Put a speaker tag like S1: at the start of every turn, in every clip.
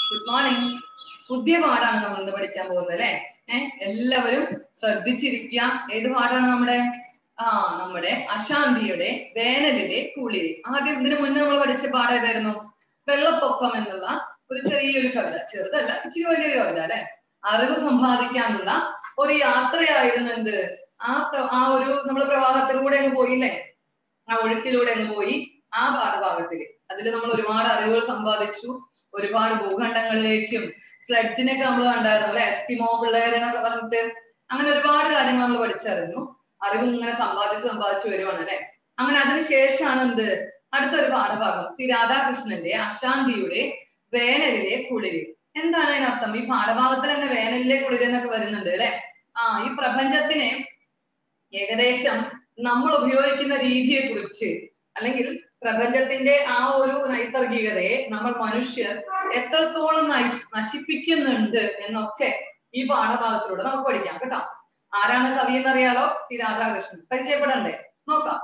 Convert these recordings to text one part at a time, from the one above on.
S1: good morning പുതിയ പാഠാണ് നമ്മൾ ഇന്ന് പഠിക്കാൻ പോകുന്നത് അല്ലെ ഏഹ് എല്ലാവരും ശ്രദ്ധിച്ചിരിക്കുക ഏത് പാഠാണ് നമ്മുടെ ആ നമ്മുടെ അശാന്തിയുടെ വേനലിലെ കുളിര് ആദ്യം ഇതിനു മുന്നേ നമ്മൾ പഠിച്ച പാഠം ഏതായിരുന്നു വെള്ളപ്പൊക്കം എന്നുള്ള ഒരു ചെറിയൊരു കവിത ചെറുതല്ല ഇച്ചിരി വലിയൊരു കവിത അല്ലെ അറിവ് സമ്പാദിക്കാനുള്ള ഒരു യാത്രയായിരുന്നു എന്ത് ആ പ്ര- ആ ഒരു നമ്മൾ പ്രവാഹത്തിലൂടെ അങ്ങ് പോയില്ലേ ആ ഒഴുക്കിലൂടെ അങ്ങ് പോയി ആ പാഠഭാഗത്തില് അതിൽ നമ്മൾ ഒരുപാട് അറിവുകൾ സമ്പാദിച്ചു ഒരുപാട് ഭൂഖണ്ഡങ്ങളിലേക്കും സ്ലെഡ്ജിനൊക്കെ നമ്മൾ കണ്ടായിരുന്നു അല്ലെ എസ്കിമോ പിള്ളേരെന്നൊക്കെ പറഞ്ഞിട്ട് അങ്ങനെ ഒരുപാട് കാര്യങ്ങൾ നമ്മൾ പഠിച്ചറിഞ്ഞു അറിവ് ഇങ്ങനെ സമ്പാദിച്ച് സമ്പാദിച്ചു വരുവാണ് അല്ലെ അങ്ങനെ അതിനുശേഷമാണ് എന്ത് അടുത്തൊരു പാഠഭാഗം ശ്രീ രാധാകൃഷ്ണന്റെ അശാന്തിയുടെ വേനലിലെ കുളിര് എന്താണ് അതിനർത്ഥം ഈ പാഠഭാഗത്തിൽ തന്നെ വേനലിലെ കുളിര് എന്നൊക്കെ വരുന്നുണ്ട് അല്ലെ ആ ഈ പ്രപഞ്ചത്തിനെ ഏകദേശം നമ്മൾ ഉപയോഗിക്കുന്ന രീതിയെ കുറിച്ച് അല്ലെങ്കിൽ പ്രപഞ്ചത്തിന്റെ ആ ഒരു നൈസർഗികതയെ നമ്മൾ മനുഷ്യർ എത്രത്തോളം നശി- നശിപ്പിക്കുന്നുണ്ട് എന്നൊക്കെ ഈ പാഠഭാഗത്തിലൂടെ നമുക്ക് പഠിക്കാം കേട്ടോ ആരാണ് കവി എന്നറിയാലോ ശ്രീ രാധാകൃഷ്ണൻ പരിചയപ്പെടണ്ടേ നോക്കാം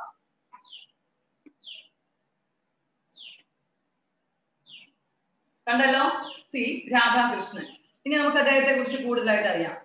S1: കണ്ടല്ലോ സി രാധാകൃഷ്ണൻ ഇനി നമുക്ക് അദ്ദേഹത്തെ കുറിച്ച് കൂടുതലായിട്ട് അറിയാം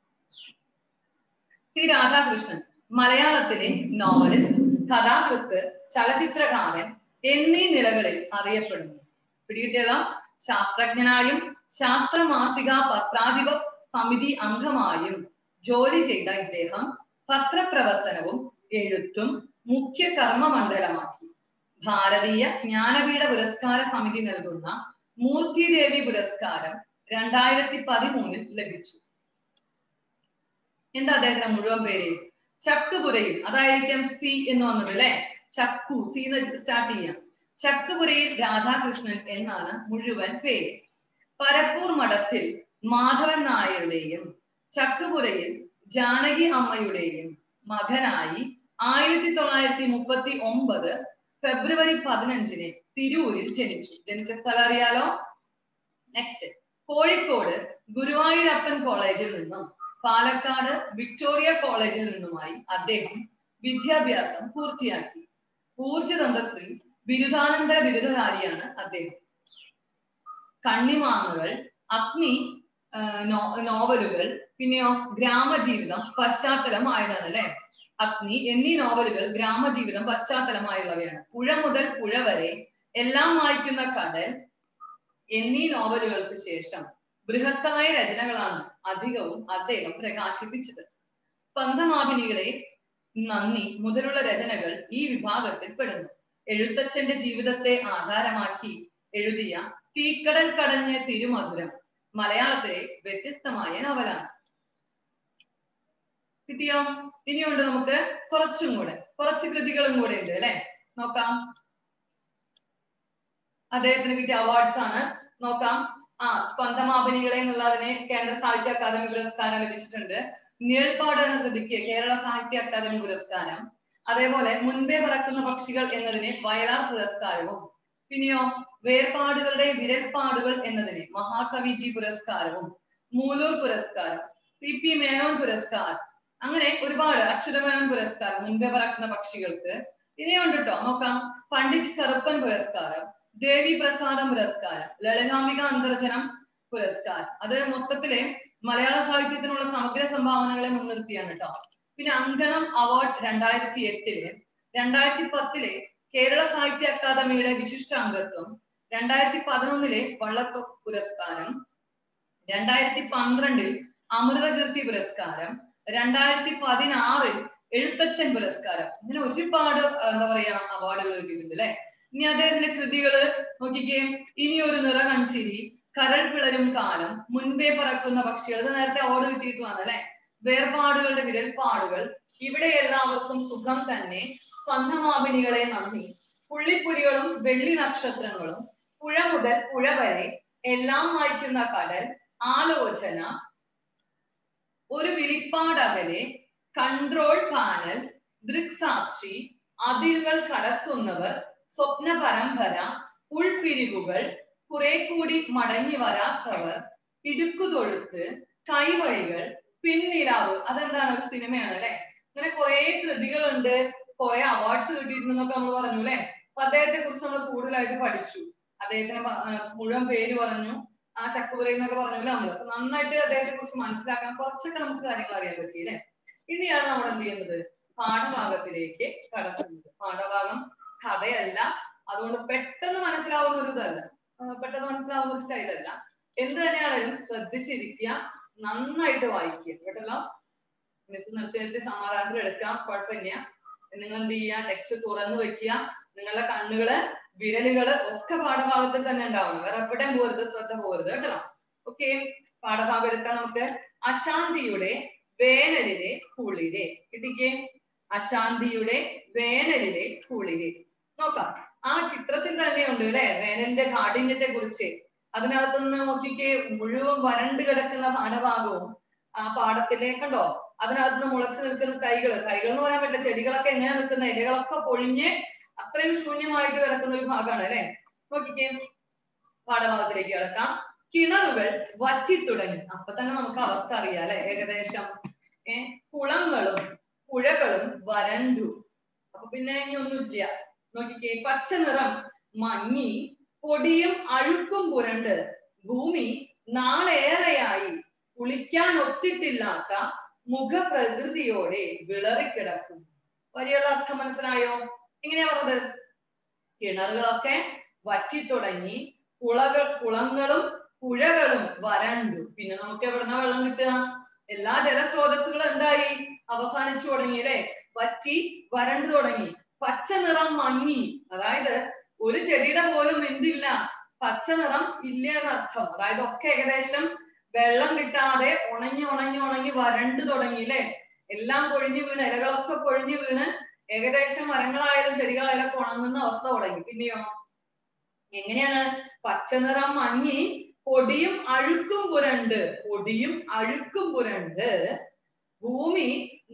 S1: സി രാധാകൃഷ്ണൻ മലയാളത്തിലെ നോവലിസ്റ്റ് കഥാകൃത്ത് ചലച്ചിത്രകാരൻ എന്നീ നിലകളിൽ അറിയപ്പെടുന്നു പിടികിട്ടിയതാ ശാസ്ത്രജ്ഞനായും ശാസ്ത്ര മാസിക പത്രാധിപ സമിതി അംഗമായും ജോലി ചെയ്ത ഇദ്ദേഹം പത്രപ്രവർത്തനവും എഴുത്തും മുഖ്യ കർമ്മമണ്ഡലമാക്കി ഭാരതീയ ജ്ഞാനപീഠ പുരസ്കാര സമിതി നൽകുന്ന മൂർത്തിദേവി പുരസ്കാരം രണ്ടായിരത്തി പതിമൂന്നിൽ ലഭിച്ചു എന്താ അദ്ദേഹത്തിന്റെ മുഴുവൻ പേര് ചക്കുപുരയിൽ അതായിരിക്കും സി എന്ന് വന്നത് അല്ലെ ചക്കു സി സ്റ്റാർട്ട് ചെയ്യാം ചക്കുപുരയിൽ രാധാകൃഷ്ണൻ എന്നാണ് മുഴുവൻ പേര് പരപ്പൂർ മഠത്തിൽ മാധവൻ നായരുടെയും ചക്കുപുരയിൽ ജാനകി അമ്മയുടെയും മകനായി ആയിരത്തി തൊള്ളായിരത്തി മുപ്പത്തി ഒമ്പത് ഫെബ്രുവരി പതിനഞ്ചിന് തിരൂരിൽ ജനിച്ചു ജനിച്ച സ്ഥലം അറിയാലോ നെക്സ്റ്റ് കോഴിക്കോട് ഗുരുവായൂരപ്പൻ കോളേജിൽ നിന്നും പാലക്കാട് വിക്ടോറിയ കോളേജിൽ നിന്നുമായി അദ്ദേഹം വിദ്യാഭ്യാസം പൂർത്തിയാക്കി ഊർജതന്ത്രത്തിൽ ബിരുദാനന്തര ബിരുദധാരിയാണ് അദ്ദേഹം കണ്ണിമാങ്ങകൾ അഗ്നി ആ, നോ- നോവലുകൾ പിന്നെയോ ഗ്രാമജീവിതം പശ്ചാത്തലമായതാണ് അല്ലെ അഗ്നി എന്നീ നോവലുകൾ ഗ്രാമജീവിതം പശ്ചാത്തലമായുള്ളവയാണ് പുഴ മുതൽ പുഴ വരെ എല്ലാം വായിക്കുന്ന കടൽ എന്നീ നോവലുകൾക്ക് ശേഷം ബൃഹത്തായ രചനകളാണ് അധികവും അദ്ദേഹം പ്രകാശിപ്പിച്ചത് സ്പന്ദമാഭിനികളെ നന്ദി മുതലുള്ള രചനകൾ ഈ വിഭാഗത്തിൽ പെടുന്നു എഴുത്തച്ഛന്റെ ജീവിതത്തെ ആധാരമാക്കി എഴുതിയ തീക്കടൽ കടഞ്ഞ തിരുമധുരം മലയാളത്തിലെ വ്യത്യസ്തമായ നോവലാണ് കിട്ടിയോ ഇനിയുണ്ട് നമുക്ക് കുറച്ചും കൂടെ കുറച്ച് കൃതികളും കൂടെ ഉണ്ട് അല്ലെ നോക്കാം അദ്ദേഹത്തിന് കിട്ടിയ അവാർഡ്സ് ആണ് നോക്കാം ആ സ്പന്ദമാപനികളെ എന്നുള്ളതിന് കേന്ദ്ര സാഹിത്യ അക്കാദമി പുരസ്കാരം ലഭിച്ചിട്ടുണ്ട് നിഴൽപ്പാട് എന്ന കൃതിക്ക് കേരള സാഹിത്യ അക്കാദമി പുരസ്കാരം അതേപോലെ മുൻപേ പറക്കുന്ന പക്ഷികൾ എന്നതിന് വയലാർ പുരസ്കാരവും പിന്നെയോ വേർപാടുകളുടെ വിരൽപ്പാടുകൾ എന്നതിന് മഹാകവി ജി പുരസ്കാരവും മൂലൂർ പുരസ്കാരം സി പി മേനോൻ പുരസ്കാരം അങ്ങനെ ഒരുപാട് അച്യുതമേനോൻ പുരസ്കാരം മുൻപേ പറക്കുന്ന പക്ഷികൾക്ക് ഇനിയുണ്ട് കേട്ടോ നോക്കാം പണ്ഡിറ്റ് കറുപ്പൻ പുരസ്കാരം ദേവി പ്രസാദം പുരസ്കാരം ലളിതാംബിക അന്തർജനം പുരസ്കാരം അത് മൊത്തത്തില് മലയാള സാഹിത്യത്തിനുള്ള സമഗ്ര സംഭാവനകളെ മുൻനിർത്തിയാണ് കേട്ടോ പിന്നെ അങ്കണം അവാർഡ് രണ്ടായിരത്തി എട്ടില് രണ്ടായിരത്തി പത്തിലെ കേരള സാഹിത്യ അക്കാദമിയുടെ വിശിഷ്ട അംഗത്വം രണ്ടായിരത്തി പതിനൊന്നിലെ വള്ളക്ക പുരസ്കാരം രണ്ടായിരത്തി പന്ത്രണ്ടിൽ അമൃതകീർത്തി പുരസ്കാരം രണ്ടായിരത്തി പതിനാറിൽ എഴുത്തച്ഛൻ പുരസ്കാരം ഇങ്ങനെ ഒരുപാട് ആ, എന്താ പറയാ അവാർഡുകൾ കിട്ടിയിട്ടുണ്ട് അല്ലെ ഇനി അദ്ദേഹത്തിന്റെ കൃതികള് നോക്കിക്കേ ഇനി ഒരു നിറകൺചിരി കരൾ പിളരും കാലം മുൻപേ പറക്കുന്ന പക്ഷികൾ ഇത് നേരത്തെ അവാർഡ് കിട്ടിയിട്ടുള്ളതാണ് അല്ലെ വേർപാടുകളുടെ വിരൽപ്പാടുകൾ ഇവിടെ എല്ലാവർക്കും സുഖം തന്നെ സ്പന്ദമാപിനികളെ നന്ദി പുള്ളിപ്പുലികളും വെള്ളി നക്ഷത്രങ്ങളും പുഴ മുതൽ പുഴ വരെ എല്ലാം വായിക്കുന്ന കടൽ ആലോചന ഒരു വിളിപ്പാടകലെ കൺട്രോൾ പാനൽ ദൃക്സാക്ഷി അതിരുകൾ കടക്കുന്നവർ സ്വപ്ന പരമ്പര ഉൾപിരിവുകൾ കുറെ കൂടി മടങ്ങി വരാത്തവർ ഇടുക്കുതൊഴുത്ത് കൈവഴികൾ പിൻനിലാവ് അതെന്താണ് ഒരു സിനിമയാണ് അല്ലെ ഇങ്ങനെ കുറെ കൃതികളുണ്ട് കുറെ അവാർഡ്സ് കിട്ടിയിട്ടുണ്ടെന്നൊക്കെ നമ്മൾ പറഞ്ഞു അല്ലെ അപ്പൊ അദ്ദേഹത്തെ കുറിച്ച് നമ്മൾ കൂടുതലായിട്ട് പഠിച്ചു അദ്ദേഹത്തിന് പ- ആ, മുഴുവൻ പേര് പറഞ്ഞു ആ ചക്കുപുര എന്നൊക്കെ പറഞ്ഞല്ലോ നമ്മള് അപ്പൊ നന്നായിട്ട് അദ്ദേഹത്തെ കുറിച്ച് മനസ്സിലാക്കാൻ കുറച്ചൊക്കെ നമുക്ക് കാര്യങ്ങൾ അറിയാൻ പറ്റി അല്ലേ ഇനിയാണ് നമ്മൾ എന്ത് ചെയ്യുന്നത് പാഠഭാഗത്തിലേക്ക് കടക്കുന്നത് പാഠഭാഗം കഥയല്ല അതുകൊണ്ട് പെട്ടെന്ന് മനസ്സിലാവുന്ന ഒരു ഇതല്ല ആ, പെട്ടെന്ന് മനസ്സിലാവുന്ന ഒരു സ്റ്റൈലല്ല എന്ത് തന്നെയാണെങ്കിലും ശ്രദ്ധിച്ചിരിക്കുക നന്നായിട്ട് വായിക്കുക കേട്ടല്ലോ മിസ് നിർത്തി നിർത്തി സമാധാനത്തിൽ എടുക്കാം കുഴപ്പമില്ല നിങ്ങൾ എന്ത് ചെയ്യുക ടെക്സ്റ്റ് തുറന്നു വെക്കുക നിങ്ങളുടെ കണ്ണുകള് വിരലുകള് ഒക്കെ പാഠഭാഗത്തിൽ തന്നെ ഉണ്ടാവണം വേറെ എവിടെയും പോരുത് ശ്രദ്ധ പോരുത് കേട്ടോ ഓക്കെ പാഠഭാഗം എടുക്കാം നമുക്ക് അശാന്തിയുടെ വേനലിലെ കുളിരെ കിട്ടിക്കേ അശാന്തിയുടെ വേനലിലെ കുളിരെ നോക്കാം ആ ചിത്രത്തിൽ തന്നെ ഉണ്ട് അല്ലെ വേനലിന്റെ കാഠിന്യത്തെ കുറിച്ച് അതിനകത്തുനിന്ന് നോക്കിക്കേ മുഴുവൻ വരണ്ട് കിടക്കുന്ന പാഠഭാഗവും ആ പാടത്തിലെ കണ്ടോ അതിനകത്തുനിന്ന് മുളച്ചു നിൽക്കുന്ന തൈകള് തൈകൾ എന്ന് പറയാൻ പറ്റില്ല ചെടികളൊക്കെ എങ്ങനെ നിൽക്കുന്ന ഇലകളൊക്കെ പൊഴിഞ്ഞ് അത്രയും ശൂന്യമായിട്ട് കിടക്കുന്ന ഒരു ഭാഗമാണ് അല്ലെ നോക്കിക്കേ പാഠഭാഗത്തിലേക്ക് കിടക്കാം കിണറുകൾ വറ്റിത്തുടങ്ങി അപ്പൊ തന്നെ നമുക്ക് അവസ്ഥ അറിയാം അല്ലെ ഏകദേശം ഏ കുളങ്ങളും പുഴകളും വരണ്ടു അപ്പൊ പിന്നെ ഇനി ഒന്നുമില്ല നോക്കിക്കേ പച്ച നിറം മങ്ങി പൊടിയും അഴുക്കും പുരണ്ട് ഭൂമി നാളേറെയായി കുളിക്കാൻ ഒത്തിട്ടില്ലാത്ത മുഖപ്രകൃതിയോടെ വിളറിക്കിടക്കും വരിയുള്ള അർത്ഥം മനസ്സിലായോ എങ്ങനെയാ പറഞ്ഞത് കിണറുകളൊക്കെ വറ്റിത്തുടങ്ങി കുളകൾ കുളങ്ങളും പുഴകളും വരണ്ടു പിന്നെ നമുക്ക് എവിടുന്ന വെള്ളം കിട്ടുക എല്ലാ ജലസ്രോതസ്സുകളും എന്തായി അവസാനിച്ചു തുടങ്ങി അല്ലെ വറ്റി വരണ്ടു തുടങ്ങി പച്ച നിറം മങ്ങി അതായത് ഒരു ചെടിയുടെ പോലും എന്തില്ല പച്ച നിറം ഇല്ല എന്നർത്ഥം അതായത് ഒക്കെ ഏകദേശം വെള്ളം കിട്ടാതെ ഉണങ്ങി ഉണങ്ങി ഉണങ്ങി വരണ്ടു തുടങ്ങി അല്ലെ എല്ലാം കൊഴിഞ്ഞു വീണ് ഇലകളൊക്കെ കൊഴിഞ്ഞു വീണ് ഏകദേശം മരങ്ങളായാലും ചെടികളായാലും ഒക്കെ ഉണങ്ങുന്ന അവസ്ഥ തുടങ്ങി പിന്നെയോ എങ്ങനെയാണ് പച്ചനിറം മങ്ങി പൊടിയും അഴുക്കും പുരണ്ട് പൊടിയും അഴുക്കും പുരണ്ട് ഭൂമി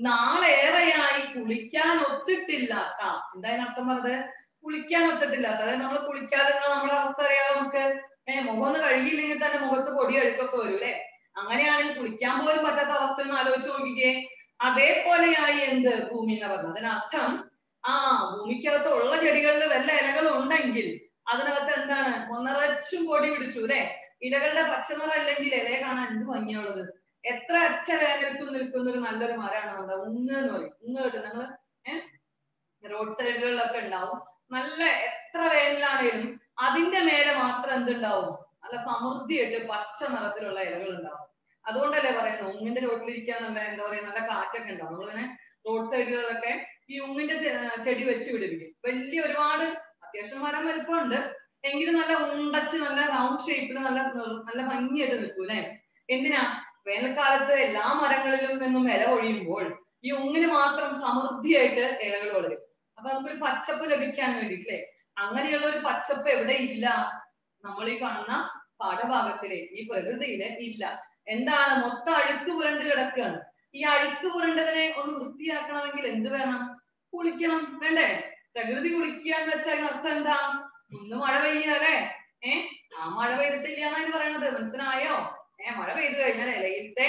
S1: നാളേറെയായി കുളിക്കാൻ ഒത്തിട്ടില്ലാത്ത എന്താ അതിനർത്ഥം പറഞ്ഞത് കുളിക്കാൻ ഒത്തിട്ടില്ലാത്ത അതായത് നമ്മൾ കുളിക്കാതെ ഇരുന്നാ നമ്മുടെ അവസ്ഥ അറിയാതെ നമുക്ക് ഏഹ് മുഖം ഒന്ന് കഴുകിയില്ലെങ്കിൽ തന്നെ മുഖത്ത് പൊടി അഴുക്കൊക്കെ വരും അല്ലെ അങ്ങനെയാണെങ്കിൽ കുളിക്കാൻ പോലും പറ്റാത്ത അവസ്ഥ ഒന്ന് ആലോചിച്ച് നോക്കിക്കേ അതേപോലെയായി എന്ത് ഭൂമി എന്ന് പറഞ്ഞത് അതിനർത്ഥം ആ ഭൂമിക്കകത്ത് ഉള്ള ചെടികളിൽ വല്ല ഇലകൾ ഉണ്ടെങ്കിൽ അതിനകത്ത് എന്താണ് ഒന്നറച്ചും പൊടി പിടിച്ചു അല്ലെ ഇലകളുടെ പച്ചനിറം അല്ലെങ്കിൽ ഇലയെ കാണാൻ എന്ത് ഭംഗിയുള്ളത് എത്ര അറ്റ വേനൽക്കും നിൽക്കുന്ന ഒരു നല്ലൊരു മരമാണ് നമ്മുടെ ഉങ്ങ് എന്ന് പറയും ഉങ്ങ് കേട്ടോ നിങ്ങള് ഏഹ് റോഡ് സൈഡുകളിലൊക്കെ ഉണ്ടാവും നല്ല എത്ര വേനലാണേലും അതിന്റെ മേലെ മാത്രം എന്തുണ്ടാവും നല്ല സമൃദ്ധിയായിട്ട് പച്ച നിറത്തിലുള്ള ഇലകൾ ഉണ്ടാവും അതുകൊണ്ടല്ലേ പറയുന്നത് ഉങ്ങിന്റെ ചോട്ടിലിരിക്കാൻ നല്ല എന്താ പറയാ നല്ല കാറ്റൊക്കെ ഉണ്ടാവും നമ്മളിങ്ങനെ റോഡ് സൈഡുകളിലൊക്കെ ഈ ഉങ്ങിന്റെ ചെ- ചെടി വെച്ച് പിടിപ്പിക്കും വലിയ ഒരുപാട് അത്യാവശ്യം മരം വലുപ്പമുണ്ട് എങ്കിലും നല്ല ഉണ്ടച്ച് നല്ല റൗണ്ട് ഷേപ്പിൽ നല്ല നിർ- നല്ല ഭംഗിയായിട്ട് നിൽക്കും അല്ലെ എന്തിനാ വേനൽക്കാലത്ത് എല്ലാ മരങ്ങളിലും നിന്നും ഇല ഒഴിയുമ്പോൾ ഈ ഉങ്ങിന് മാത്രം സമൃദ്ധിയായിട്ട് ഇലകൾ വളരും അപ്പൊ നമുക്കൊരു പച്ചപ്പ് ലഭിക്കാൻ വേണ്ടിയില്ലേ അങ്ങനെയുള്ള ഒരു പച്ചപ്പ് എവിടെ ഇല്ല നമ്മൾ ഈ കാണുന്ന പാഠഭാഗത്തിലെ ഈ പ്രകൃതിയില് ഇല്ല എന്താണ് മൊത്തം അഴുക്ക് പുരണ്ട് കിടക്കുകയാണ് ഈ അഴുക്ക് പുരണ്ടതിനെ ഒന്ന് വൃത്തിയാക്കണമെങ്കിൽ എന്ത് വേണം കുളിക്കണം വേണ്ടേ പ്രകൃതി കുളിക്കുക എന്ന് വെച്ചാൽ അതിന് അർത്ഥം എന്താ ഇന്ന് മഴ പെയ്യുക അല്ലേ ഏ ആ മഴ പെയ്തിട്ടില്ല എന്നാണ് പറയണത് മനസ്സിലായോ ഏ മഴ പെയ്തു കഴിഞ്ഞാൽ ഇലയിലത്തെ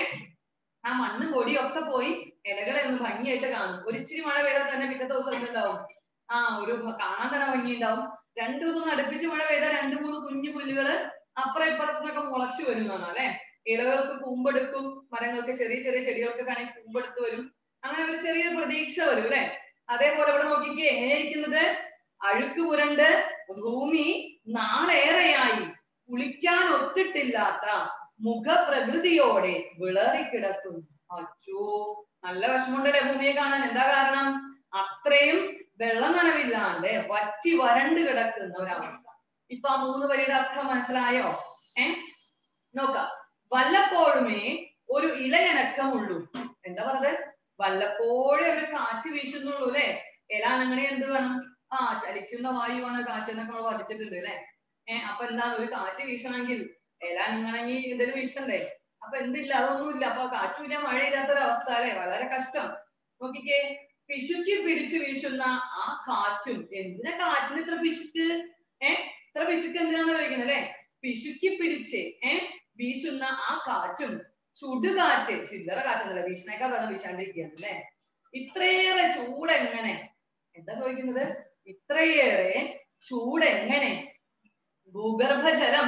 S1: ആ മണ്ണും പൊടിയും ഒക്കെ പോയി ഇലകളെ ഒന്ന് ഭംഗിയായിട്ട് കാണും ഒരു ഇച്ചിരി മഴ പെയ്താൽ തന്നെ പിറ്റത്തെ ദിവസം എന്തുണ്ടാവും ആ ഒരു ഭ- കാണാൻ തന്നെ ഭംഗി ഉണ്ടാവും രണ്ടു ദിവസം അടുപ്പിച്ച് മഴ പെയ്താൽ രണ്ട് മൂന്ന് കുഞ്ഞു പുല്ലുകള് അപ്പുറം ഇപ്പുറത്തുനിന്നൊക്കെ മുളച്ചു വരുന്നതാണ് അല്ലെ ഇലകൾക്ക് കൂമ്പെടുക്കും മരങ്ങൾക്ക് ചെറിയ ചെറിയ ചെടികൾക്ക് ആണെങ്കിൽ കൂമ്പെടുത്ത് വരും അങ്ങനെ ഒരു ചെറിയൊരു പ്രതീക്ഷ വരും അല്ലെ അതേപോലെ ഇവിടെ നോക്കിക്കേ എങ്ങനെയിരിക്കുന്നത് അഴുക്ക് പുരണ്ട് ഭൂമി നാളേറെയായി കുളിക്കാൻ ഒത്തിട്ടില്ലാത്ത മുഖപ്രകൃതിയോടെ വിളറിക്കിടക്കും അച്ചോ നല്ല വിഷമമുണ്ടല്ലേ ഭൂമിയെ കാണാൻ എന്താ കാരണം അത്രയും വെള്ളം നനവില്ലാണ്ട് വറ്റി വരണ്ട് കിടക്കുന്ന ഒരവസ്ഥ ഇപ്പൊ ആ മൂന്ന് വരിയുടെ അർത്ഥം മനസ്സിലായോ ഏ നോക്കാം വല്ലപ്പോഴുമേ ഒരു ഇലയനക്കമുള്ളൂ എന്താ പറഞ്ഞത് വല്ലപ്പോഴേ ഒരു കാറ്റ് വീശുന്നുള്ളൂ അല്ലെ ഇല അനങ്ങണേ എന്ത് വേണം ആ ചലിക്കുന്ന വായുവാണ് കാറ്റ് എന്നൊക്കെ നമ്മൾ പഠിച്ചിട്ടുണ്ട് അല്ലെ ഏഹ് അപ്പൊ എന്താണ് ഒരു കാറ്റ് വീശണമെങ്കിൽ ഇല അനങ്ങണമെങ്കിൽ എന്തെങ്കിലും വീശണ്ടേ അപ്പൊ എന്തില്ല അതൊന്നുമില്ല അപ്പൊ കാറ്റുമില്ല മഴയില്ലാത്തൊരവസ്ഥ അല്ലെ വളരെ കഷ്ടം നോക്കിക്കേ പിശുക്കി പിടിച്ചു വീശുന്ന ആ കാറ്റും എന്തിനാ കാറ്റിന് ഇത്ര പിശുക്ക് ഏഹ് ഇത്ര പിശുക്ക് എന്തിനാന്ന് ചോദിക്കുന്നത് അല്ലെ പിശുക്കി പിടിച്ച് ഏഹ് വീശുന്ന ആ കാറ്റും ചുടുകാറ്റ് ചില്ലറ കാറ്റെന്നല്ല വീശിനേക്കാൾ വെള്ളം വീശാണ്ടിരിക്കുകയാണ് അല്ലെ ഇത്രയേറെ ചൂട് എങ്ങനെ എന്താ ചോദിക്കുന്നത് ഇത്രയേറെ ചൂട് എങ്ങനെ ഭൂഗർഭജലം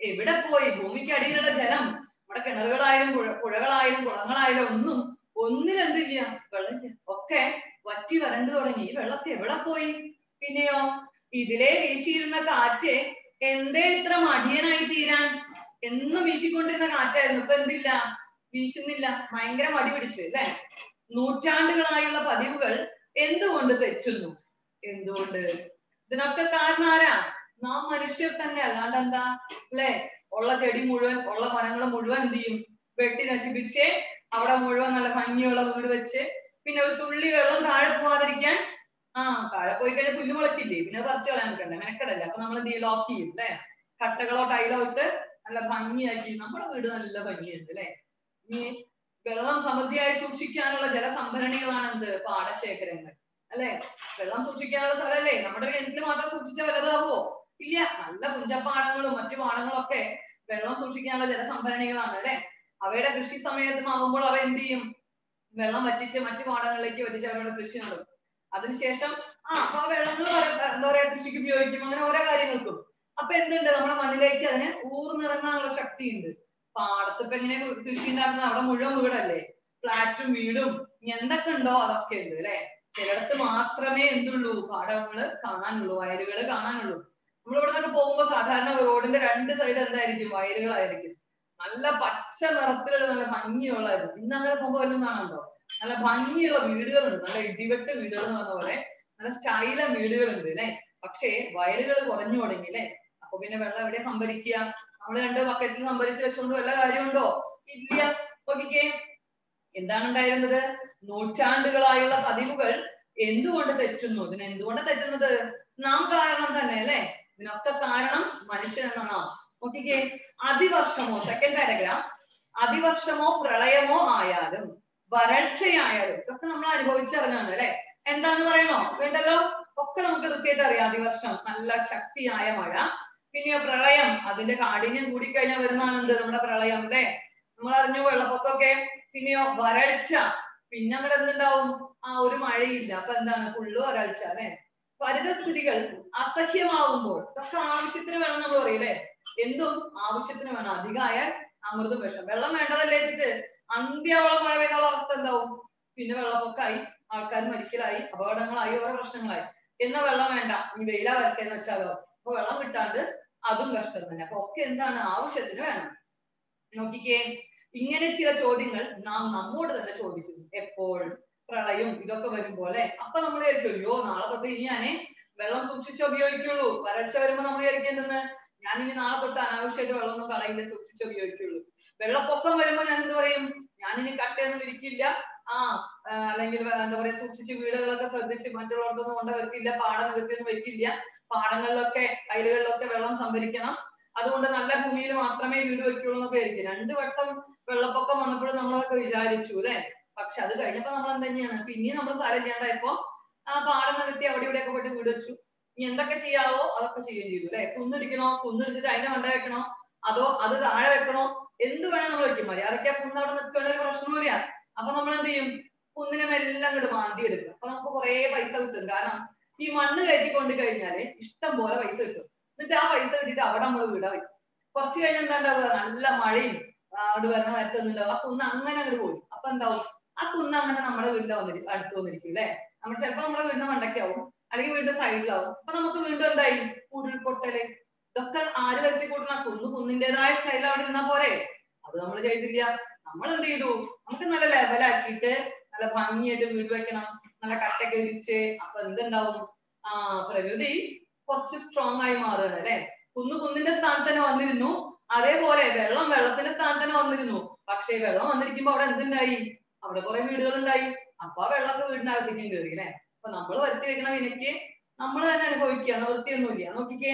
S1: എവിടെ പോയി ഭൂമിക്ക് അടിയിലുള്ള ജലം നമ്മുടെ കിണറുകളായാലും പുഴ പുഴകളായാലും കുളങ്ങളായാലും ഒന്നും ഒന്നിലെന്തില്ല വെള്ളമില്ല ഒക്കെ വറ്റി വരണ്ടു തുടങ്ങി ഈ വെള്ളത്തെ എവിടെ പോയി പിന്നെയോ ഇതിലെ വീശിയിരുന്ന കാറ്റ് എന്തേ ഇത്ര മടിയനായി തീരാൻ എന്നും വീശിക്കൊണ്ടിരുന്ന കാറ്റായിരുന്നു ഇപ്പൊ എന്തില്ല വീശുന്നില്ല ഭയങ്കര മടി പിടിച്ച് അല്ലെ നൂറ്റാണ്ടുകളായുള്ള പതിവുകൾ എന്തുകൊണ്ട് തെറ്റുന്നു എന്തുകൊണ്ട് ഇതിനൊക്കെ കാരണം ആരാ നാം മനുഷ്യർ തന്നെ അല്ലാണ്ട് എന്താ അല്ലെ ഉള്ള ചെടി മുഴുവൻ ഉള്ള മരങ്ങൾ മുഴുവൻ എന്ത് ചെയ്യും വെട്ടി നശിപ്പിച്ച് അവിടെ മുഴുവൻ നല്ല ഭംഗിയുള്ള വീട് വെച്ച് പിന്നെ ഒരു തുള്ളി വെള്ളം താഴെ പോവാതിരിക്കാൻ ആ താഴെ പോയി കഴിഞ്ഞാൽ പുല്ല് മുളക്കില്ലേ പിന്നെ അത് പറിച്ചു കളയാൻ നിൽക്കണ്ടേ മെനക്കെടല്ലേ അപ്പൊ നമ്മൾ എന്ത് ചെയ്യും ലോക്ക് ചെയ്യും അല്ലെ കട്ടകളോ ടൈലോ ഇട്ട് നല്ല ഭംഗിയാക്കി നമ്മുടെ വീട് നല്ല ഭംഗിയുണ്ട് അല്ലെ ഇനി വെള്ളം സമൃദ്ധിയായി സൂക്ഷിക്കാനുള്ള ജലസംഭരണികളാണ് എന്ത് പാടശേഖരങ്ങൾ അല്ലെ വെള്ളം സൂക്ഷിക്കാനുള്ള സ്ഥലമല്ലേ നമ്മുടെ കിണറ്റിൽ മാത്രം സൂക്ഷിച്ച വലുതാവോ ഇല്ല നല്ല പുഞ്ചപ്പാടങ്ങളും മറ്റു പാടങ്ങളും ഒക്കെ വെള്ളം സൂക്ഷിക്കാനുള്ള ജലസംഭരണികളാണ് അല്ലെ അവയുടെ കൃഷി സമയത്തുമാകുമ്പോൾ അവ എന്ത് ചെയ്യും വെള്ളം വറ്റിച്ച് മറ്റു പാടങ്ങളിലേക്ക് വറ്റിച്ച് അവരുടെ കൃഷി നടത്തും അതിനുശേഷം ആ അപ്പൊ ആ വെള്ളങ്ങൾ എന്താ പറയാ കൃഷിക്ക് ഉപയോഗിക്കും അങ്ങനെ ഓരോ കാര്യങ്ങൾക്കും അപ്പൊ എന്തുണ്ട് നമ്മുടെ മണ്ണിലേക്ക് അതിന് ഊർന്നിറങ്ങാനുള്ള ശക്തിയുണ്ട് പാടത്ത് ഇപ്പൊ എങ്ങനെ കൃഷി ഉണ്ടാക്കുന്നത് അവിടെ മുഴുവൻ വീടല്ലേ ഫ്ലാറ്റും വീടും ഇനി എന്തൊക്കെ ഉണ്ടോ അതൊക്കെ ഉണ്ട് അല്ലെ ചിലയിടത്ത് മാത്രമേ എന്തുള്ളൂ പാടങ്ങള് കാണാനുള്ളൂ വയലുകള് കാണാനുള്ളൂ നമ്മൾ ഇവിടെ നിന്നൊക്കെ പോകുമ്പോ സാധാരണ റോഡിന്റെ രണ്ട് സൈഡ് എന്തായിരിക്കും വയലുകളായിരിക്കും നല്ല പച്ച നിറത്തിലുള്ള നല്ല ഭംഗിയുള്ളതായിരുന്നു ഇന്ന് അങ്ങനെ പോകുമ്പോ വല്ലതും കാണുന്നുണ്ടോ നല്ല ഭംഗിയുള്ള വീടുകളുണ്ട് നല്ല ഇടിവെട്ട് വീടുകൾ എന്ന് പറഞ്ഞ പോലെ നല്ല സ്റ്റൈല വീടുകളുണ്ട് അല്ലെ പക്ഷേ വയലുകൾ കുറഞ്ഞു തുടങ്ങി അല്ലെ അപ്പൊ പിന്നെ വെള്ളം എവിടെ സംഭരിക്കുക നമ്മൾ രണ്ട് ബക്കറ്റിൽ സംഭരിച്ച് വെച്ചുകൊണ്ട് വല്ല കാര്യമുണ്ടോ ഇല്ല നോക്കിക്കേ എന്താണ് ഉണ്ടായിരുന്നത് നൂറ്റാണ്ടുകളായുള്ള പതിവുകൾ എന്തുകൊണ്ട് തെറ്റുന്നു ഇതിന് എന്തുകൊണ്ട് തെറ്റുന്നത് നാം കാരണം തന്നെ അല്ലെ ഇതിനൊക്കെ കാരണം മനുഷ്യൻ എന്ന നാം നോക്കിക്കേ അതിവർഷമോ സെക്കൻഡ് പാരഗ്രാഫ് അതിവർഷമോ പ്രളയമോ ആയാലും വരൾച്ചയായാലും ഇതൊക്കെ നമ്മൾ അനുഭവിച്ചറിഞ്ഞാണ് അല്ലെ എന്താന്ന് പറയണോ വേണ്ടല്ലോ ഒക്കെ നമുക്ക് കൃത്യമായിട്ട് അറിയാം അതിവർഷം നല്ല ശക്തിയായ മഴ പിന്നെയോ പ്രളയം അതിന്റെ കാഠിന്യം കൂടിക്കഴിഞ്ഞാൽ വരുന്നതാണ് എന്ത് നമ്മുടെ പ്രളയം അല്ലെ നമ്മൾ അറിഞ്ഞു വെള്ളപ്പൊക്കമൊക്കെ പിന്നെയോ വരൾച്ച പിന്നെ അവിടെ എന്തുണ്ടാവും ആ ഒരു മഴയില്ല അപ്പൊ എന്താണ് ഫുള്ള് വരൾച്ച അല്ലെ പരിതസ്ഥിതികൾ അസഹ്യമാവുമ്പോൾ ഇതൊക്കെ ആവശ്യത്തിന് വേണം നമ്മൾ പറയും അല്ലെ എന്തും ആവശ്യത്തിന് വേണം അധികമായാൽ അമൃതും വിഷം വെള്ളം വേണ്ടതല്ലേ വെച്ചിട്ട് അന്ത്യോളം മഴ പെയ്തുള്ള അവസ്ഥ എന്താവും പിന്നെ വെള്ളപ്പൊക്കമായി ആൾക്കാർ മരിക്കലായി അപകടങ്ങളായി ഓരോ പ്രശ്നങ്ങളായി എന്നാ വെള്ളം വേണ്ട ഇനി വെയിലാ വരട്ടെ എന്ന് വെച്ചാലോ അപ്പൊ വെള്ളം കിട്ടാണ്ട് അതും കഷ്ടം തന്നെ അപ്പൊ ഒക്കെ എന്താണ് ആവശ്യത്തിന് വേണം നോക്കിക്കേ ഇങ്ങനെ ചില ചോദ്യങ്ങൾ നാം നമ്മോട് തന്നെ ചോദിക്കുന്നു എപ്പോൾ പ്രളയം ഇതൊക്കെ വരുമ്പോൾ അല്ലെ അപ്പൊ നമ്മൾ വിചാരിക്കും അയ്യോ നാളെ തൊട്ട് ഇനി ഞാനേ വെള്ളം സൂക്ഷിച്ചേ ഉപയോഗിക്കുള്ളൂ വരൾച്ച വരുമ്പോ നമ്മൾ വിചാരിക്കേണ്ടെന്ന് ഞാൻ ഇനി നാളെ തൊട്ട് അനാവശ്യമായിട്ട് വെള്ളമൊന്നും കളയില്ല സൂക്ഷിച്ചേ ഉപയോഗിക്കുള്ളൂ വെള്ളപ്പൊക്കം വരുമ്പോ ഞാൻ എന്ത് പറയും ഞാൻ ഇനി കട്ടയൊന്നും ഇരിക്കില്ല ആ ആ, അല്ലെങ്കിൽ എന്താ പറയാ സൂക്ഷിച്ച് വീടുകളൊക്കെ ശ്രദ്ധിച്ച് മറ്റുള്ളവർക്കൊന്നും കൊണ്ട് വെക്കില്ല പാട നികത്തിയൊന്നും വെക്കില്ല പാടങ്ങളിലൊക്കെ കയലുകളിലൊക്കെ വെള്ളം സംഭരിക്കണം അതുകൊണ്ട് നല്ല ഭൂമിയിൽ മാത്രമേ വീട് വെക്കുള്ളൂ എന്നൊക്കെ ആയിരിക്കും രണ്ടു വട്ടം വെള്ളപ്പൊക്കം വന്നപ്പോഴും നമ്മളൊക്കെ വിചാരിച്ചു അല്ലെ പക്ഷെ അത് കഴിഞ്ഞപ്പോ നമ്മൾ എന്ത് തന്നെയാണ് പിന്നെയും നമ്മൾ സ്ഥലം ചെയ്യാണ്ടായപ്പോ ആ പാടം നികത്തി അവിടെ ഇവിടെയൊക്കെ പോയിട്ട് വീട് വെച്ചു ഇനി എന്തൊക്കെ ചെയ്യാവോ അതൊക്കെ ചെയ്യുകയും ചെയ്തു അല്ലെ കുന്നിടിക്കണോ കുന്നിടിച്ചിട്ട് അതിന്റെ മണ്ട വെക്കണോ അതോ അത് താഴെ വെക്കണോ എന്ത് വേണേ നമ്മൾ വെക്കും മര്യാദയ്ക്ക് ആ കുന്ന് അവിടെ നിൽക്കുകയാണെങ്കിൽ പ്രശ്നമില്ല അപ്പൊ നമ്മൾ എന്ത് ചെയ്യും കുന്നിനെ മെല്ലെ അങ്ങോട്ട് മാന്തി എടുക്കും അപ്പൊ നമുക്ക് കുറെ പൈസ കിട്ടും കാരണം ഈ മണ്ണ് കയറ്റി കൊണ്ട് കഴിഞ്ഞാല് ഇഷ്ടം പോലെ പൈസ കിട്ടും എന്നിട്ട് ആ പൈസ കിട്ടിയിട്ട് അവിടെ നമ്മൾ വീടാ വെക്കും കുറച്ച് കഴിഞ്ഞാൽ എന്താ ഉണ്ടാവുക നല്ല മഴയും ആ, അവിടെ വരുന്ന നേരത്തെ ഒന്നുണ്ടാവും ആ കുന്ന് അങ്ങനെ അങ്ങോട്ട് പോയി അപ്പൊ എന്താവും ആ കുന്ന് അങ്ങനെ നമ്മുടെ വീടിന്റെ വന്നിരിക്കും അടുത്ത് വന്നിരിക്കും അല്ലെ നമ്മൾ ചിലപ്പോ നമ്മുടെ വീടിന്റെ മണ്ടയ്ക്കാവും അല്ലെങ്കിൽ വീടിന്റെ സൈഡിലാവും അപ്പൊ നമുക്ക് വീണ്ടും എന്തായി ഉരുൾപൊട്ടല് ഇതൊക്കെ ആര് വരുത്തി കൂട്ടണം കുന്ന് കുന്നിന്റേതായ സ്റ്റൈൽ അവിടെ ഇരുന്നാ പോരെ അത് നമ്മൾ ചെയ്തില്ല നമ്മൾ എന്ത് ചെയ്തു നമുക്ക് നല്ല ലെവലാക്കിയിട്ട് നല്ല ഭംഗിയായിട്ട് വീട് വെക്കണം നല്ല കട്ടൊക്കെ വിരിച്ച് അപ്പൊ എന്തുണ്ടാവും ആ പ്രകൃതി കുറച്ച് സ്ട്രോങ് ആയി മാറുകയാണ് അല്ലെ കുന്ന് കുന്നിന്റെ സ്ഥാനത്ത് തന്നെ വന്നിരുന്നു അതേപോലെ വെള്ളം വെള്ളത്തിന്റെ സ്ഥാനത്ത് തന്നെ വന്നിരുന്നു പക്ഷേ വെള്ളം വന്നിരിക്കുമ്പോ അവിടെ എന്തുണ്ടായി അവിടെ കുറെ വീടുകൾ ഉണ്ടായി അപ്പൊ ആ വെള്ളമൊക്കെ വീടിനകത്തേക്കും കയറി അല്ലെ അപ്പൊ നമ്മൾ വരുത്തി വെക്കണ വിനയ്ക്ക് നമ്മൾ തന്നെ അനുഭവിക്കുക നിവൃത്തിയൊന്നുമില്ല നോക്കിക്കേ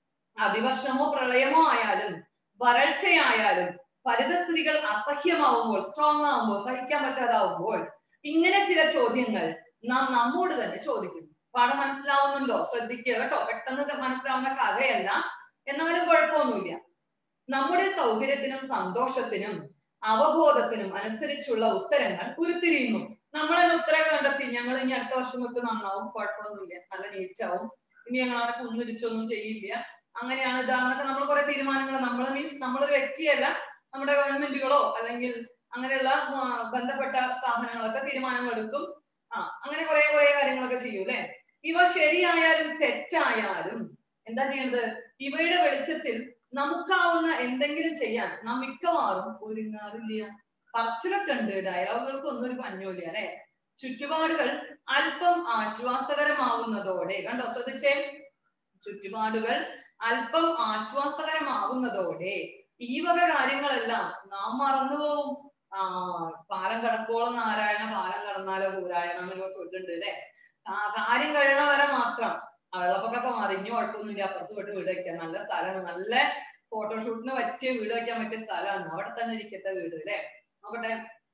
S1: അതിവർഷമോ പ്രളയമോ ആയാലും വരൾച്ചയായാലും പരിതസ്ഥിതികൾ അസഹ്യമാവുമ്പോൾ സ്ട്രോങ് ആവുമ്പോൾ സഹിക്കാൻ പറ്റാതാവുമ്പോൾ ഇങ്ങനെ ചില ചോദ്യങ്ങൾ നാം നമ്മോട് തന്നെ ചോദിക്കുന്നു പാഠം മനസ്സിലാവുന്നുണ്ടോ ശ്രദ്ധിക്കുക കേട്ടോ പെട്ടെന്ന് മനസ്സിലാവുന്ന കഥയല്ല എന്നാലും കുഴപ്പമൊന്നുമില്ല നമ്മുടെ സൗകര്യത്തിനും സന്തോഷത്തിനും അവബോധത്തിനും അനുസരിച്ചുള്ള ഉത്തരങ്ങൾ ഉരുത്തിരിയുന്നു നമ്മൾ തന്നെ ഉത്തരം കണ്ടെത്തി ഞങ്ങൾ ഇനി അടുത്ത വർഷം തൊട്ട് നന്നാവും കുഴപ്പമൊന്നുമില്ല നല്ല നീറ്റാവും ഇനി ഞങ്ങൾ അങ്ങനെ കുന്നിടിച്ചൊന്നും ചെയ്യില്ല അങ്ങനെയാണ് ഇതാണെന്നൊക്കെ നമ്മൾ കുറെ തീരുമാനങ്ങൾ നമ്മൾ മീൻസ് നമ്മളൊരു വ്യക്തിയല്ല നമ്മുടെ ഗവൺമെന്റുകളോ അല്ലെങ്കിൽ അങ്ങനെയുള്ള ആ, ബന്ധപ്പെട്ട സ്ഥാപനങ്ങളൊക്കെ തീരുമാനങ്ങൾ എടുക്കും ആ അങ്ങനെ കുറെ കുറെ കാര്യങ്ങളൊക്കെ ചെയ്യും അല്ലെ ഇവ ശരിയായാലും തെറ്റായാലും എന്താ ചെയ്യേണ്ടത് ഇവയുടെ വെളിച്ചത്തിൽ നമുക്കാവുന്ന എന്തെങ്കിലും ചെയ്യാൻ നാം മിക്കവാറും ഒരുങ്ങാറില്ല പറച്ചിലൊക്കെ ഉണ്ട് ഡയലോഗുകൾക്ക് ഒന്നും ഒരു പഞ്ഞൂല്ല അല്ലെ ചുറ്റുപാടുകൾ അല്പം ആശ്വാസകരമാവുന്നതോടെ കണ്ടോ ശ്രദ്ധിച്ചേ ചുറ്റുപാടുകൾ അല്പം ആശ്വാസകരമാവുന്നതോടെ ഈ വക കാര്യങ്ങളെല്ലാം നാം മറന്നുപോകും ആ പാലം കടക്കോളം നാരായണ പാലം കടന്നാലോ പൂരായണ എന്നൊക്കെ ചൊല്ലുണ്ട് അല്ലെ ആ കാര്യം കഴിയണ വരെ മാത്രം ആ വെള്ളപ്പൊക്കൊക്കെ മാറി ഇനി കുഴപ്പമൊന്നുമില്ല അപ്പുറത്ത് പോയിട്ട് വീട് വെക്കാം നല്ല സ്ഥലമാണ് നല്ല ഫോട്ടോഷൂട്ടിന് പറ്റിയ വീട് വെക്കാൻ പറ്റിയ സ്ഥലമാണ് അവിടെ തന്നെ ഇരിക്കത്തെ വീട് അല്ലെ നോക്കട്ടെ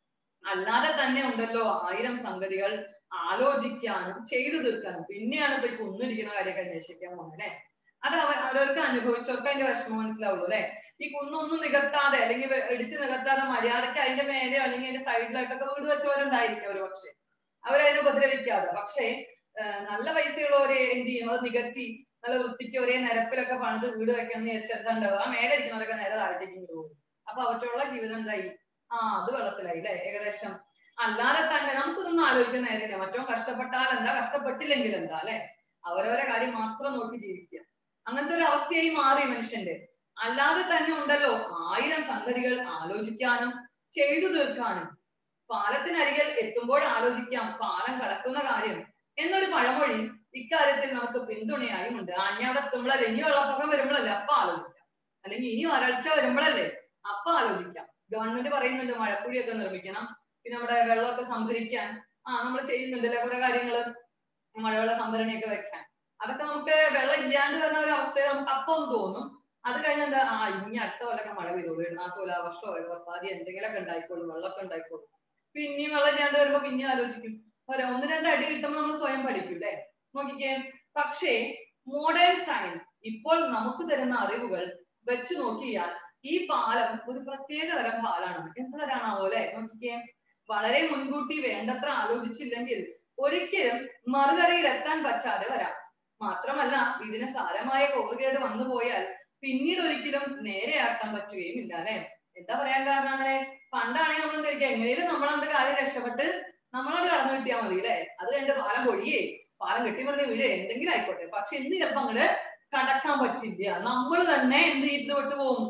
S1: അല്ലാതെ തന്നെ ഉണ്ടല്ലോ ആയിരം സംഗതികൾ ആലോചിക്കാനും ചെയ്തു തീർക്കാനും പിന്നെയാണ് ഇപ്പൊ ഈ കുന്നിരിക്കുന്ന കാര്യമൊക്കെ അന്വേഷിക്കാൻ പോകുന്നത് അല്ലെ അത് അവ അവരവർക്ക് അനുഭവിച്ചവർക്ക് അതിന്റെ വിഷമം മനസ്സിലാവുള്ളൂ അല്ലെ ഈ കുന്നൊന്നും നികത്താതെ അല്ലെങ്കിൽ വെ- ഇടിച്ച് നികത്താതെ മര്യാദയ്ക്ക് അതിന്റെ മേലെയോ അല്ലെങ്കിൽ അതിന്റെ സൈഡിലായിട്ടൊക്കെ വീട് വെച്ചവരുണ്ടായിരിക്കും ഒരു പക്ഷെ അവരതിനെ ഉപദ്രവിക്കാതെ പക്ഷേ ആഹ് നല്ല പൈസയുള്ളവരെ എന്ത് ചെയ്യും അത് നികത്തി നല്ല വൃത്തിക്ക് ഒരേ നിരപ്പിലൊക്കെ പണിത് വീട് വെക്കണം എന്ന് വിചാരിച്ചെന്താണ്ടാവുക ആ മേലെ ഇരിക്കുന്നവരൊക്കെ നേരെ താഴത്തേക്ക് ഇങ്ങോട്ട് പോകും അപ്പൊ അവറ്റുള്ള ജീവിതം എന്തായി ആ അത് വെള്ളത്തിലായി അല്ലെ ഏകദേശം അല്ലാതെ തന്നെ നമുക്കിതൊന്നും ആലോചിക്കാൻ നേരമില്ല മറ്റോ കഷ്ടപ്പെട്ടാൽ എന്താ കഷ്ടപ്പെട്ടില്ലെങ്കിൽ എന്താ അല്ലെ അവരവരെ കാര്യം മാത്രം നോക്കി ജീവിക്കുക അങ്ങനത്തെ ഒരു അവസ്ഥയായി മാറി മനുഷ്യന്റെ അല്ലാതെ തന്നെ ഉണ്ടല്ലോ ആയിരം സംഗതികൾ ആലോചിക്കാനും ചെയ്തു തീർക്കാനും പാലത്തിനരികിൽ എത്തുമ്പോൾ ആലോചിക്കാം പാലം കടക്കുന്ന കാര്യം എന്നൊരു പഴമൊഴി ഇക്കാര്യത്തിൽ നമുക്ക് പിന്തുണയായും ഉണ്ട് അഞ്ഞ അവിടെ എത്തുമ്പോഴല്ലേ ഇനി വെള്ളപ്പൊക്കം വരുമ്പോഴല്ലേ അപ്പൊ ആലോചിക്കാം അല്ലെങ്കിൽ ഇനി വരൾച്ച വരുമ്പോഴല്ലേ അപ്പൊ ആലോചിക്കാം ഗവൺമെന്റ് പറയുന്നുണ്ട് മഴക്കുഴിയൊക്കെ നിർമ്മിക്കണം പിന്നെ നമ്മുടെ വെള്ളമൊക്കെ സംഭരിക്കാൻ ആ നമ്മൾ ചെയ്യുന്നുണ്ടല്ലോ കുറെ കാര്യങ്ങള് മഴവെള്ള സംഭരണിയൊക്കെ വെക്കാൻ അതൊക്കെ നമുക്ക് വെള്ളം ഇല്ലാണ്ട് വരുന്ന ഒരു അവസ്ഥയിൽ നമുക്ക് അപ്പം തോന്നും അത് കഴിഞ്ഞ് എന്താ ആ ഇനി അടുത്ത കൊല്ലൊക്കെ മഴ പെയ്തോളൂ എഴുന്നാ തുലാവർഷമോ എഴുപത്താതി എന്തെങ്കിലുമൊക്കെ ഉണ്ടായിക്കോളും വെള്ളമൊക്കെ ഉണ്ടായിക്കോളും പിന്നെയും വെള്ളം ഇല്ലാണ്ട് വരുമ്പോ പിന്നെ ആലോചിക്കും ഒരു ഒന്ന് രണ്ട് അടി കിട്ടുമ്പോൾ നമ്മൾ സ്വയം പഠിക്കും അല്ലെ നോക്കിക്കേ പക്ഷേ മോഡേൺ സയൻസ് ഇപ്പോൾ നമുക്ക് തരുന്ന അറിവുകൾ വെച്ച് നോക്കിയാൽ ഈ പാലം ഒരു പ്രത്യേക തരം പാലാണ് എന്ത് തരാണാവോ അല്ലെ നോക്കിക്കേ വളരെ മുൻകൂട്ടി വേണ്ടത്ര ആലോചിച്ചില്ലെങ്കിൽ ഒരിക്കലും മറുകരയിൽ എത്താൻ പറ്റാതെ വരാം മാത്രമല്ല ഇതിന് സാരമായ കോറുകേട് വന്നു പോയാൽ പിന്നീട് ഒരിക്കലും നേരെയാക്കാൻ പറ്റുകയും ഇല്ല അല്ലെ എന്താ പറയാൻ കാരണം അങ്ങനെ പണ്ടാണെങ്കിൽ നമ്മൾ എന്താ എങ്ങനെയും നമ്മളന്റെ കാര്യം രക്ഷപ്പെട്ട് നമ്മളോട് കടന്നു കിട്ടിയാൽ മതി അല്ലെ അത് കഴിഞ്ഞിട്ട് പാലം പൊഴിയേ പാലം കെട്ടിമറിഞ്ഞ് വീഴേ എന്തെങ്കിലും ആയിക്കോട്ടെ പക്ഷെ ഇന്ന് ചിലപ്പോ അങ്ങോട്ട് കടക്കാൻ പറ്റില്ല നമ്മൾ തന്നെ എന്ത് ചെയ്തിട്ട് വിട്ടു പോകും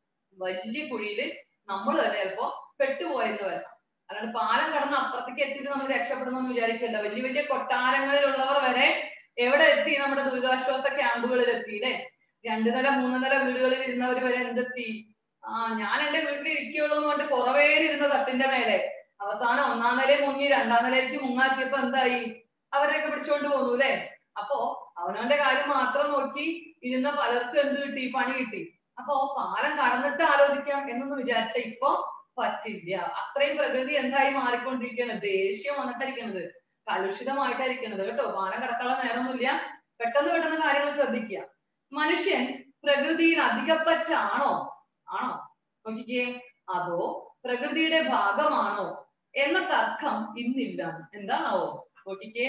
S1: വലിയ കുഴിയില് നമ്മൾ തന്നെ ചിലപ്പോ പെട്ടുപോയെന്ന് വരാം അല്ലാണ്ട് പാലം കടന്ന് അപ്പുറത്തേക്ക് എത്തിയിട്ട് നമ്മൾ രക്ഷപ്പെടുമെന്ന് വിചാരിക്കണ്ട വലിയ വലിയ കൊട്ടാരങ്ങളിലുള്ളവർ വരെ എവിടെ എത്തി നമ്മുടെ ദുരിതാശ്വാസ ക്യാമ്പുകളിൽ എത്തി അല്ലെ രണ്ടു നില മൂന്ന് നില വീടുകളിൽ ഇരുന്നവർ വരെ എന്തെത്തി ആ ഞാൻ എന്റെ വീട്ടിൽ ഇരിക്കുള്ളൂ എന്ന് പറഞ്ഞിട്ട് കുറവേരിരുന്ന തട്ടിന്റെ മേലെ അവസാനം ഒന്നാം നിലയിൽ മുങ്ങി രണ്ടാം നിലയിലേക്ക് മുങ്ങാക്കിയപ്പോ എന്തായി അവരെയൊക്കെ പിടിച്ചോണ്ട് പോന്നു അല്ലെ അപ്പോ അവനവന്റെ കാര്യം മാത്രം നോക്കി ഇരുന്ന പലർക്കും എന്ത് കിട്ടി പണി കിട്ടി അപ്പോ പാലം കടന്നിട്ട് ആലോചിക്കാം എന്നൊന്നും വിചാരിച്ച ഇപ്പൊ പറ്റില്ല അത്രയും പ്രകൃതി എന്തായി മാറിക്കൊണ്ടിരിക്കുകയാണ് ദേഷ്യം വന്നിട്ടിരിക്കുന്നത് കലുഷിതമായിട്ടായിരിക്കുന്നത് കേട്ടോ പാലം കടക്കാനുള്ള നേരമൊന്നുമില്ല പെട്ടെന്ന് പെട്ടെന്ന് കാര്യങ്ങൾ ശ്രദ്ധിക്കുക മനുഷ്യൻ പ്രകൃതിയിൽ അധികപ്പറ്റാണോ ആണോ നോക്കിക്കേ അതോ പ്രകൃതിയുടെ ഭാഗമാണോ എന്ന തർക്കം ഇന്നില്ല എന്താണാവോ നോക്കിക്കേ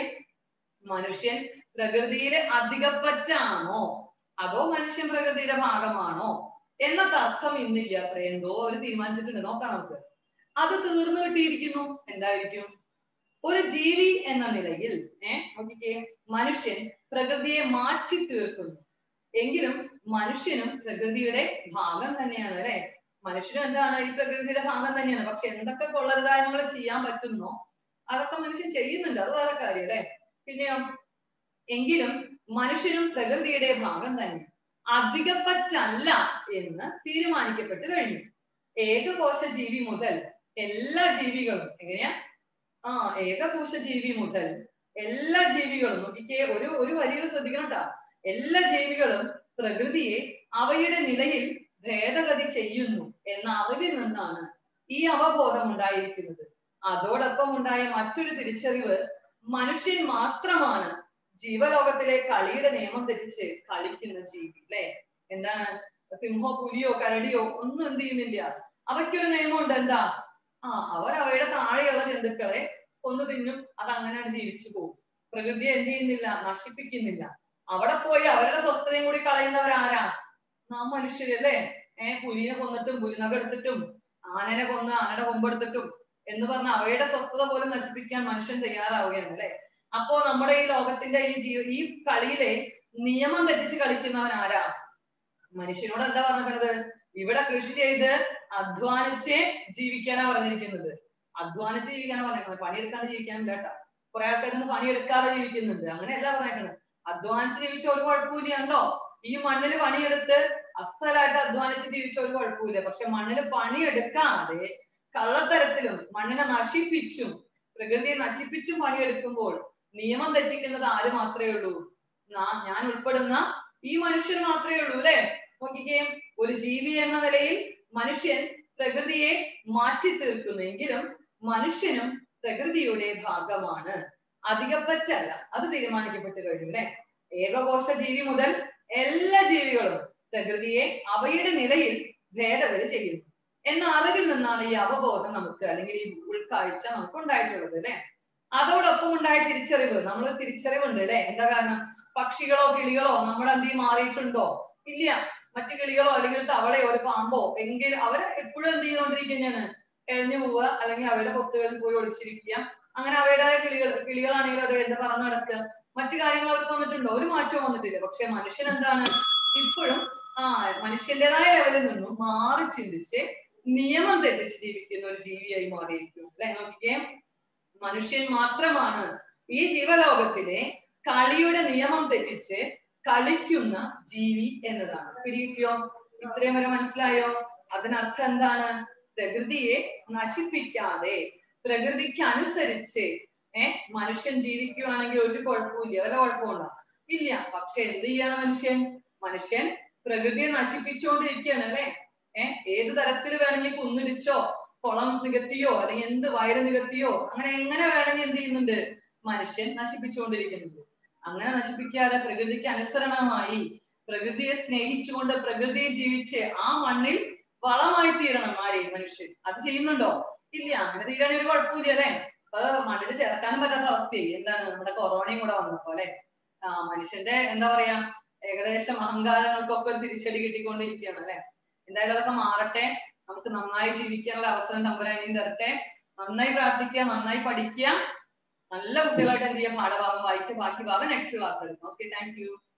S1: മനുഷ്യൻ പ്രകൃതിയിലെ അധികപ്പറ്റാണോ അതോ മനുഷ്യൻ പ്രകൃതിയുടെ ഭാഗമാണോ എന്ന തർക്കം ഇന്നില്ല അത്ര എന്തോ അവർ തീരുമാനിച്ചിട്ടുണ്ട് നോക്കാം നമുക്ക് അത് തീർന്നു കിട്ടിയിരിക്കുന്നു എന്തായിരിക്കും ഒരു ജീവി എന്ന നിലയിൽ ഏഹ് നോക്കിക്കേ മനുഷ്യൻ പ്രകൃതിയെ മാറ്റി തീർക്കുന്നു എങ്കിലും മനുഷ്യനും പ്രകൃതിയുടെ ഭാഗം തന്നെയാണ് അല്ലെ മനുഷ്യനും എന്താണ് ഈ പ്രകൃതിയുടെ ഭാഗം തന്നെയാണ് പക്ഷെ എന്തൊക്കെ കൊള്ളരുതായ്മകൾ ചെയ്യാൻ പറ്റുന്നോ അതൊക്കെ മനുഷ്യൻ ചെയ്യുന്നുണ്ട് അത് വേറെ കാര്യം അല്ലെ പിന്നെയോ എങ്കിലും മനുഷ്യനും പ്രകൃതിയുടെ ഭാഗം തന്നെ അധികപ്പറ്റല്ല എന്ന് തീരുമാനിക്കപ്പെട്ടു കഴിഞ്ഞു ഏകകോശ ജീവി മുതൽ എല്ലാ ജീവികളും എങ്ങനെയാ ആ ഏകകോശ ജീവി മുതൽ എല്ലാ ജീവികളും നോക്കിക്കേ ഒരു ഒരു വരികൾ ശ്രദ്ധിക്കണം കേട്ടാ എല്ലാ ജീവികളും പ്രകൃതിയെ അവയുടെ നിലയിൽ ഭേദഗതി ചെയ്യുന്നു എന്ന അറിവിൽ നിന്നാണ് ഈ അവബോധം ഉണ്ടായിരിക്കുന്നത് അതോടൊപ്പം ഉണ്ടായ മറ്റൊരു തിരിച്ചറിവ് മനുഷ്യൻ മാത്രമാണ് ജീവലോകത്തിലെ കളിയുടെ നിയമം തെറ്റിച്ച് കളിക്കുന്ന ജീവി അല്ലെ എന്താണ് സിംഹോ പുലിയോ കരടിയോ ഒന്നും എന്ത് ചെയ്യുന്നില്ല അവയ്ക്കൊരു നിയമമുണ്ട് എന്താ ആ അവർ അവയുടെ താഴെയുള്ള ജന്തുക്കളെ കൊന്നു തിന്നും അത് അങ്ങനെ ജീവിച്ചു പോകും പ്രകൃതിയെ എന്ത് ചെയ്യുന്നില്ല നശിപ്പിക്കുന്നില്ല അവിടെ പോയി അവരുടെ സ്വസ്ഥതയും കൂടി കളയുന്നവരാരാ നാം മനുഷ്യരല്ലേ ഏഹ് പുലിനെ കൊന്നിട്ടും പുലിനക എടുത്തിട്ടും ആനനെ കൊന്ന് ആനയുടെ കൊമ്പെടുത്തിട്ടും എന്ന് പറഞ്ഞ അവയുടെ സ്വസ്ഥത പോലും നശിപ്പിക്കാൻ മനുഷ്യൻ തയ്യാറാവുകയാണ് അല്ലെ അപ്പോ നമ്മുടെ ഈ ലോകത്തിന്റെ ഈ ജീവ ഈ കളിയിലെ നിയമം തെറ്റിച്ച് കളിക്കുന്നവൻ ആരാ മനുഷ്യനോട് എന്താ പറഞ്ഞിട്ടുള്ളത് ഇവിടെ കൃഷി ചെയ്ത് അധ്വാനിച്ച് ജീവിക്കാനാ പറഞ്ഞിരിക്കുന്നത് അധ്വാനിച്ച് ജീവിക്കാനാ പറഞ്ഞിരിക്കുന്നത് പണിയെടുക്കാണ്ട് ജീവിക്കാനില്ല കേട്ടോ കുറെ ആൾക്കാരൊന്നും പണിയെടുക്കാതെ ജീവിക്കുന്നുണ്ട് അങ്ങനെയല്ല പറഞ്ഞേക്കുന്നത് അധ്വാനിച്ച് ജീവിച്ച ഒരു കുഴപ്പമില്ല ഉണ്ടോ ഈ മണ്ണിൽ പണിയെടുത്ത് അസ്ഥലായിട്ട് അധ്വാനിച്ച് ജീവിച്ച ഒരു കുഴപ്പമില്ല പക്ഷെ മണ്ണിൽ പണിയെടുക്കാതെ കള്ളത്തരത്തിലും മണ്ണിനെ നശിപ്പിച്ചും പ്രകൃതിയെ നശിപ്പിച്ചും പണിയെടുക്കുമ്പോൾ നിയമം തെറ്റിക്കുന്നത് ആര് മാത്രമേ ഉള്ളൂ നാ- ഞാൻ ഉൾപ്പെടുന്ന ഈ മനുഷ്യർ മാത്രമേ ഉള്ളൂ അല്ലെ നോക്കിക്കേ ഒരു ജീവി എന്ന നിലയിൽ മനുഷ്യൻ പ്രകൃതിയെ മാറ്റി തീർക്കുന്നെങ്കിലും മനുഷ്യനും പ്രകൃതിയുടെ ഭാഗമാണ് അധികപ്പറ്റല്ല അത് തീരുമാനിക്കപ്പെട്ട് കഴിഞ്ഞു അല്ലെ ഏകകോശ ജീവി മുതൽ എല്ലാ ജീവികളും പ്രകൃതിയെ അവയുടെ നിലയിൽ ഭേദഗതി ചെയ്യുന്നു എന്ന അറിവിൽ നിന്നാണ് ഈ അവബോധം നമുക്ക് അല്ലെങ്കിൽ ഈ ഉൾക്കാഴ്ച നമുക്ക് ഉണ്ടായിട്ടുള്ളത് അല്ലെ അതോടൊപ്പം ഉണ്ടായ തിരിച്ചറിവ് നമ്മൾ തിരിച്ചറിവുണ്ട് അല്ലെ എന്താ കാരണം പക്ഷികളോ കിളികളോ നമ്മുടെ എന്തി മാറിയിട്ടുണ്ടോ ഇല്ല മറ്റു കിളികളോ അല്ലെങ്കിൽ തവളയോ ഒരു പാമ്പോ എങ്കിൽ അവർ എപ്പോഴും എന്ത് ചെയ്തുകൊണ്ടിരിക്കുന്നതാണ് എഴഞ്ഞു പോവുക അല്ലെങ്കിൽ അവരുടെ പൊത്തുകളിൽ പോയി ഒളിച്ചിരിക്കുക അങ്ങനെ അവരുടേതായ കിളികൾ കിളികളാണെങ്കിൽ അത് എന്താ പറന്ന് നടക്കുക മറ്റു കാര്യങ്ങൾ അവർക്ക് വന്നിട്ടുണ്ടോ ഒരു മാറ്റവും വന്നിട്ടില്ല പക്ഷെ മനുഷ്യൻ എന്താണ് ഇപ്പോഴും ആ മനുഷ്യന്റേതായ ലെവലിൽ നിന്നും മാറി ചിന്തിച്ച് നിയമം തെറ്റിച്ച് ജീവിക്കുന്ന ഒരു ജീവിയായി മാറിയിരിക്കും അല്ലെ നോക്കിക്കേ മനുഷ്യൻ മാത്രമാണ് ഈ ജീവലോകത്തിലെ കളിയുടെ നിയമം തെറ്റിച്ച് കളിക്കുന്ന ജീവി എന്നതാണ് പിടികിട്ടിയോ ഇത്രയും വരെ മനസ്സിലായോ അതിനർത്ഥം എന്താണ് പ്രകൃതിയെ നശിപ്പിക്കാതെ പ്രകൃതിക്ക് അനുസരിച്ച് ഏഹ് മനുഷ്യൻ ജീവിക്കുകയാണെങ്കിൽ ഒരു കുഴപ്പമില്ല വല്ല കുഴപ്പമുണ്ടോ ഇല്ല പക്ഷെ എന്ത് ചെയ്യണം മനുഷ്യൻ മനുഷ്യൻ പ്രകൃതിയെ നശിപ്പിച്ചുകൊണ്ടിരിക്കുകയാണ് അല്ലെ ഏഹ് ഏത് തരത്തിൽ വേണമെങ്കിൽ കുന്നിടിച്ചോ കുളം നികത്തിയോ അല്ലെങ്കിൽ എന്ത് വയറ് നികത്തിയോ അങ്ങനെ എങ്ങനെ വേണമെങ്കിൽ എന്ത് ചെയ്യുന്നുണ്ട് മനുഷ്യൻ നശിപ്പിച്ചുകൊണ്ടിരിക്കുന്നുണ്ട് അങ്ങനെ നശിപ്പിക്കാതെ പ്രകൃതിക്ക് അനുസരണമായി പ്രകൃതിയെ സ്നേഹിച്ചുകൊണ്ട് പ്രകൃതിയെ ജീവിച്ച് ആ മണ്ണിൽ വളമായി തീരണം ആരെ മനുഷ്യൻ അത് ചെയ്യുന്നുണ്ടോ ഇല്ല അങ്ങനെ തീരാണെങ്കിൽ ഒരു കുഴപ്പമില്ല അല്ലെ അത് മണ്ണിൽ ചേർക്കാനും പറ്റാത്ത അവസ്ഥയായി എന്താണ് നമ്മുടെ കൊറോണയും കൂടെ വന്നപ്പോ അല്ലെ ആ മനുഷ്യന്റെ എന്താ പറയാ ഏകദേശം അഹങ്കാരങ്ങൾക്കൊക്കെ ഒരു തിരിച്ചടി കിട്ടിക്കൊണ്ടിരിക്കുകയാണ് അല്ലെ എന്തായാലും അതൊക്കെ മാറട്ടെ നമുക്ക് നന്നായി ജീവിക്കാനുള്ള അവസരം തമ്പുരാനും തരട്ടെ നന്നായി പ്രാർത്ഥിക്കുക നന്നായി പഠിക്കുക നല്ല കുട്ടികളായിട്ട് എന്ത് ചെയ്യാം പാഠഭാഗം വായിക്കുക ബാക്കി ഭാഗം നെക്സ്റ്റ് ക്ലാസ് എടുക്കാം ഓക്കെ താങ്ക് യു